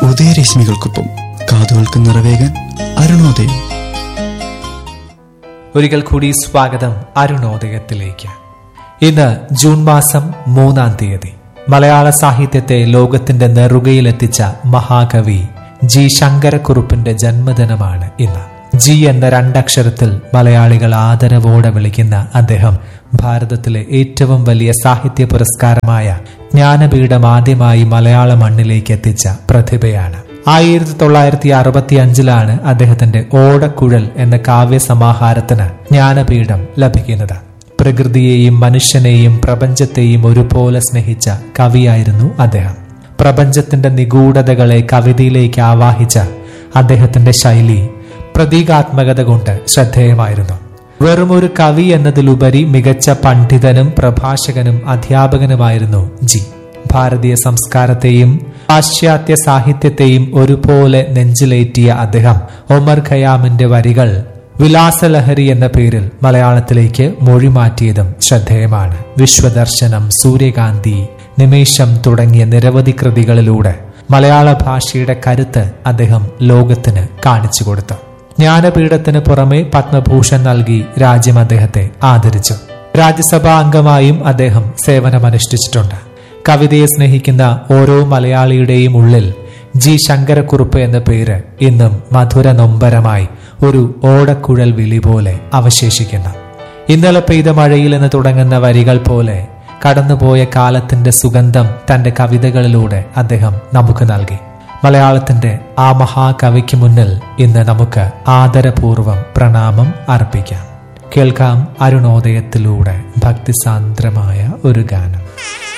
ഉദയരശ്മികൾക്കൊപ്പം കാതുകൾക്ക് നിറവേകാൻ അരുണോദയം ഒരിക്കൽ കൂടി സ്വാഗതം അരുണോദയത്തിലേക്ക് ഇന്ന് ജൂൺ മാസം മൂന്നാം തീയതി മലയാള സാഹിത്യത്തെ ലോകത്തിന്റെ നെറുകയിലെത്തിച്ച മഹാകവി ജി ശങ്കരക്കുറുപ്പിന്റെ ജന്മദിനമാണ് ഇന്ന് ജി എന്ന രണ്ടക്ഷരത്തിൽ മലയാളികൾ ആദരവോടെ വിളിക്കുന്ന അദ്ദേഹം ഭാരതത്തിലെ ഏറ്റവും വലിയ സാഹിത്യ പുരസ്കാരമായ ജ്ഞാനപീഠം ആദ്യമായി മലയാള മണ്ണിലേക്ക് എത്തിച്ച പ്രതിഭയാണ് ആയിരത്തി തൊള്ളായിരത്തി അറുപത്തി അഞ്ചിലാണ് അദ്ദേഹത്തിന്റെ ഓടക്കുഴൽ എന്ന കാവ്യസമാഹാരത്തിന് ജ്ഞാനപീഠം ലഭിക്കുന്നത് പ്രകൃതിയെയും മനുഷ്യനെയും പ്രപഞ്ചത്തെയും ഒരുപോലെ സ്നേഹിച്ച കവിയായിരുന്നു അദ്ദേഹം പ്രപഞ്ചത്തിന്റെ നിഗൂഢതകളെ കവിതയിലേക്ക് ആവാഹിച്ച അദ്ദേഹത്തിന്റെ ശൈലി പ്രതീകാത്മകത കൊണ്ട് ശ്രദ്ധേയമായിരുന്നു വെറുമൊരു കവി എന്നതിലുപരി മികച്ച പണ്ഡിതനും പ്രഭാഷകനും അധ്യാപകനുമായിരുന്നു ജി ഭാരതീയ സംസ്കാരത്തെയും പാശ്ചാത്യ സാഹിത്യത്തെയും ഒരുപോലെ നെഞ്ചിലേറ്റിയ അദ്ദേഹം ഒമർ ഖയാമിന്റെ വരികൾ വിലാസലഹരി എന്ന പേരിൽ മലയാളത്തിലേക്ക് മൊഴിമാറ്റിയതും ശ്രദ്ധേയമാണ് വിശ്വദർശനം സൂര്യകാന്തി നിമേഷം തുടങ്ങിയ നിരവധി കൃതികളിലൂടെ മലയാള ഭാഷയുടെ കരുത്ത് അദ്ദേഹം ലോകത്തിന് കാണിച്ചു കൊടുത്തു ജ്ഞാനപീഠത്തിന് പുറമെ പത്മഭൂഷൺ നൽകി രാജ്യം അദ്ദേഹത്തെ ആദരിച്ചു രാജ്യസഭാ അംഗമായും അദ്ദേഹം സേവനമനുഷ്ഠിച്ചിട്ടുണ്ട് കവിതയെ സ്നേഹിക്കുന്ന ഓരോ മലയാളിയുടെയും ഉള്ളിൽ ജി ശങ്കരക്കുറുപ്പ് എന്ന പേര് ഇന്നും മധുര നൊമ്പരമായി ഒരു ഓടക്കുഴൽ വിളി പോലെ അവശേഷിക്കുന്നു ഇന്നലെ പെയ്ത മഴയിൽ എന്ന് തുടങ്ങുന്ന വരികൾ പോലെ കടന്നുപോയ കാലത്തിന്റെ സുഗന്ധം തന്റെ കവിതകളിലൂടെ അദ്ദേഹം നമുക്ക് നൽകി മലയാളത്തിന്റെ ആ മഹാകവിക്ക് മുന്നിൽ ഇന്ന് നമുക്ക് ആദരപൂർവം പ്രണാമം അർപ്പിക്കാം കേൾക്കാം അരുണോദയത്തിലൂടെ ഭക്തിസാന്ദ്രമായ ഒരു ഗാനം